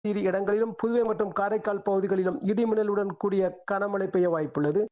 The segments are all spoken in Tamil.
இரு இடங்களிலும் புதுவை மற்றும் காரைக்கால் பகுதிகளிலும் இடிமின்னலுடன் கூடிய கனமழை பெய்ய வாய்ப்புள்ளது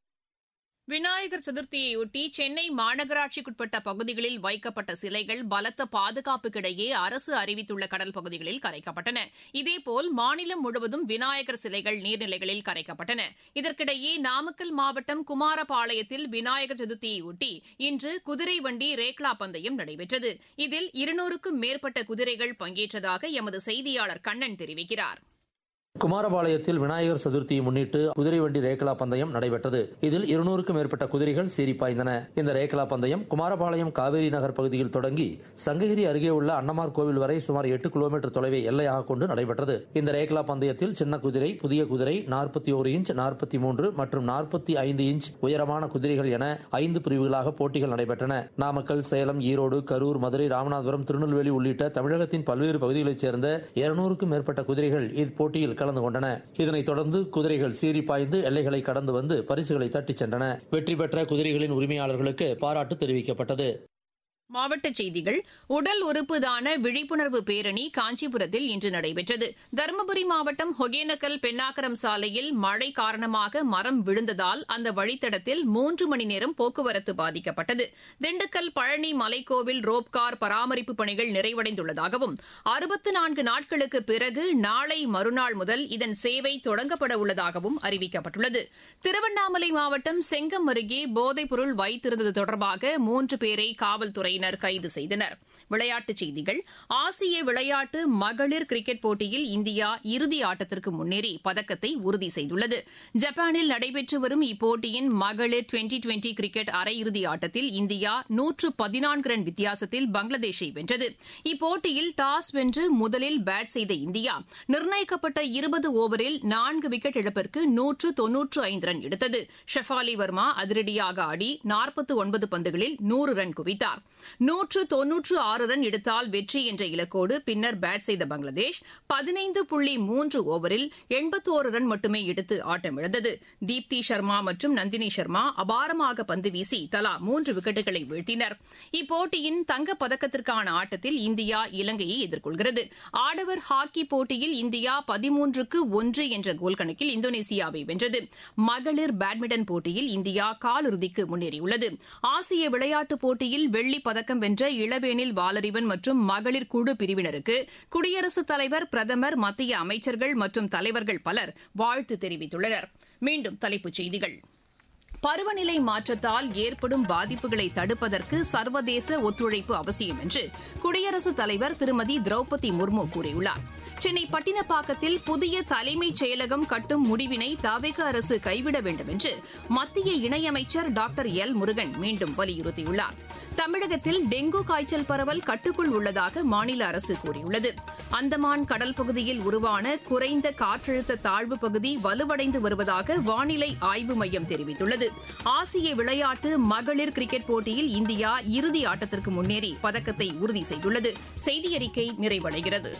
விநாயகர் சதுர்த்தியையொட்டி சென்னை மாநகராட்சிக்குட்பட்ட பகுதிகளில் வைக்கப்பட்ட சிலைகள் பலத்த பாதுகாப்புக்கிடையே அரசு அறிவித்துள்ள கடல் பகுதிகளில் கரைக்கப்பட்டன இதேபோல் மாநிலம் முழுவதும் விநாயகர் சிலைகள் நீர்நிலைகளில் கரைக்கப்பட்டன இதற்கிடையே நாமக்கல் மாவட்டம் குமாரபாளையத்தில் விநாயகர் சதுர்த்தியையொட்டி இன்று குதிரை வண்டி ரேக்லா பந்தயம் நடைபெற்றது இதில் இருநூறுக்கும் மேற்பட்ட குதிரைகள் பங்கேற்றதாக எமது செய்தியாளர் கண்ணன் தெரிவிக்கிறார் குமாரபாளையத்தில் விநாயகர் சதுர்த்தியை முன்னிட்டு குதிரை வண்டி ரேக்லா பந்தயம் நடைபெற்றது இதில் இருநூறுக்கும் மேற்பட்ட குதிரைகள் சீறி பாய்ந்தன இந்த ரேக்லா பந்தயம் குமாரபாளையம் காவேரி நகர் பகுதியில் தொடங்கி சங்ககிரி அருகே உள்ள அன்னமார் கோவில் வரை சுமார் எட்டு கிலோமீட்டர் தொலைவை எல்லையாக கொண்டு நடைபெற்றது இந்த ரேக்லா பந்தயத்தில் சின்ன குதிரை புதிய குதிரை நாற்பத்தி ஒரு இன்ச் நாற்பத்தி மூன்று மற்றும் நாற்பத்தி ஐந்து இன்ச் உயரமான குதிரைகள் என ஐந்து பிரிவுகளாக போட்டிகள் நடைபெற்றன நாமக்கல் சேலம் ஈரோடு கரூர் மதுரை ராமநாதபுரம் திருநெல்வேலி உள்ளிட்ட தமிழகத்தின் பல்வேறு பகுதிகளைச் சேர்ந்த இருநூறுக்கும் மேற்பட்ட குதிரைகள் இப்போட்டியில் கலந்து கொண்டன இதனைத் தொடர்ந்து குதிரைகள் சீறி பாய்ந்து எல்லைகளை கடந்து வந்து பரிசுகளை தட்டிச் சென்றன வெற்றி பெற்ற குதிரைகளின் உரிமையாளர்களுக்கு பாராட்டு தெரிவிக்கப்பட்டது மாவட்டச் செய்திகள் உடல் உறுப்பு தான விழிப்புணர்வு பேரணி காஞ்சிபுரத்தில் இன்று நடைபெற்றது தருமபுரி மாவட்டம் ஒகேனக்கல் பெண்ணாகரம் சாலையில் மழை காரணமாக மரம் விழுந்ததால் அந்த வழித்தடத்தில் மூன்று மணி நேரம் போக்குவரத்து பாதிக்கப்பட்டது திண்டுக்கல் பழனி மலைக்கோவில் ரோப்கார் பராமரிப்பு பணிகள் நிறைவடைந்துள்ளதாகவும் அறுபத்து நான்கு நாட்களுக்கு பிறகு நாளை மறுநாள் முதல் இதன் சேவை தொடங்கப்பட உள்ளதாகவும் அறிவிக்கப்பட்டுள்ளது திருவண்ணாமலை மாவட்டம் செங்கம் அருகே போதைப்பொருள் வைத்திருந்தது தொடர்பாக மூன்று பேரை காவல்துறை துறையினர் கைது செய்தனர் விளையாட்டுச் செய்திகள் ஆசிய விளையாட்டு மகளிர் கிரிக்கெட் போட்டியில் இந்தியா இறுதி ஆட்டத்திற்கு முன்னேறி பதக்கத்தை உறுதி செய்துள்ளது ஜப்பானில் நடைபெற்று வரும் இப்போட்டியின் மகளிர் டுவெண்டி டுவெண்டி கிரிக்கெட் அரையிறுதி ஆட்டத்தில் இந்தியா நூற்று பதினான்கு ரன் வித்தியாசத்தில் பங்களாதேஷை வென்றது இப்போட்டியில் டாஸ் வென்று முதலில் பேட் செய்த இந்தியா நிர்ணயிக்கப்பட்ட இருபது ஓவரில் நான்கு விக்கெட் இழப்பிற்கு நூற்று தொன்னூற்று ஐந்து ரன் எடுத்தது ஷெஃபாலி வர்மா அதிரடியாக ஆடி நாற்பத்து ஒன்பது பந்துகளில் நூறு ரன் குவித்தார் நூற்று தொன்னூற்று ஆறு ரன் எடுத்தால் வெற்றி என்ற இலக்கோடு பின்னர் பேட் செய்த பங்களாதேஷ் பதினைந்து புள்ளி மூன்று ஓவரில் எண்பத்தோரு ரன் மட்டுமே எடுத்து ஆட்டமிழந்தது தீப்தி சர்மா மற்றும் நந்தினி சர்மா அபாரமாக பந்து வீசி தலா மூன்று விக்கெட்டுகளை வீழ்த்தினர் இப்போட்டியின் தங்கப் பதக்கத்திற்கான ஆட்டத்தில் இந்தியா இலங்கையை எதிர்கொள்கிறது ஆடவர் ஹாக்கி போட்டியில் இந்தியா பதிமூன்றுக்கு ஒன்று என்ற கோல் கணக்கில் இந்தோனேசியாவை வென்றது மகளிர் பேட்மிண்டன் போட்டியில் இந்தியா காலிறுதிக்கு முன்னேறியுள்ளது ஆசிய விளையாட்டுப் போட்டியில் வெள்ளிப் பதக்கம் வென்ற இளவேனில் வாலறிவன் மற்றும் மகளிர் குழு பிரிவினருக்கு குடியரசுத் தலைவர் பிரதமர் மத்திய அமைச்சர்கள் மற்றும் தலைவர்கள் பலர் வாழ்த்து தெரிவித்துள்ளனர் மீண்டும் தலைப்புச் செய்திகள் பருவநிலை மாற்றத்தால் ஏற்படும் பாதிப்புகளை தடுப்பதற்கு சர்வதேச ஒத்துழைப்பு அவசியம் என்று குடியரசுத் தலைவர் திருமதி திரௌபதி முர்மு கூறியுள்ளார் சென்னை பட்டினப்பாக்கத்தில் புதிய தலைமைச் செயலகம் கட்டும் முடிவினை தவிக அரசு கைவிட வேண்டும் என்று மத்திய இணையமைச்சர் டாக்டர் எல் முருகன் மீண்டும் வலியுறுத்தியுள்ளார் தமிழகத்தில் டெங்கு காய்ச்சல் பரவல் கட்டுக்குள் உள்ளதாக மாநில அரசு கூறியுள்ளது அந்தமான் கடல் பகுதியில் உருவான குறைந்த காற்றழுத்த தாழ்வு பகுதி வலுவடைந்து வருவதாக வானிலை ஆய்வு மையம் தெரிவித்துள்ளது ஆசிய விளையாட்டு மகளிர் கிரிக்கெட் போட்டியில் இந்தியா இறுதி ஆட்டத்திற்கு முன்னேறி பதக்கத்தை உறுதி செய்துள்ளது செய்தியறிக்கை நிறைவடைகிறது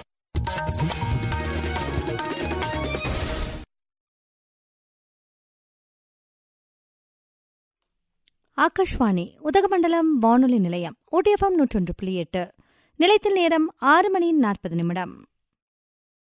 ஆகாஷ்வாணி உதகமண்டலம் வானொலி நிலையம் ஓடிஎஃப்எம் நூற்றொன்று புள்ளி எட்டு நிலையத்தில் நேரம் ஆறு மணி நாற்பது நிமிடம்